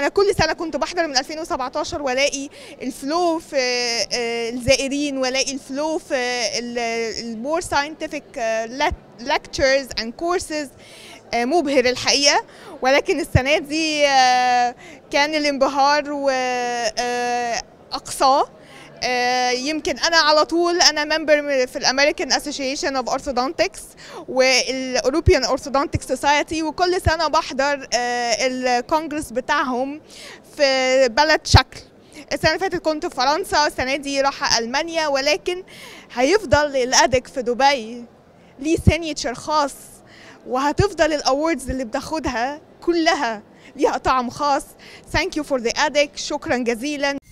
انا كل سنه كنت بحضر من 2017 والاقي الفلو في آه، الزائرين والاقي الفلو في المور ساينتفك lectures and courses آه، مبهر الحقيقه ولكن السنه دي آه، كان الانبهار واقصاه يمكن انا على طول انا ممبر في الامريكان اسوشيشن اوف اورثودونتكس والاوروبيان اورثودونتك سوسايتي وكل سنه بحضر آه، الكونجرس بتاعهم في بلد شكل السنه اللي فاتت كنت في فرنسا السنه دي رايحه المانيا ولكن هيفضل الادك في دبي ليه سينيتشر خاص وهتفضل الاووردز اللي بتاخدها كلها ليها طعم خاص ثانك يو فور ذا ادك شكرا جزيلا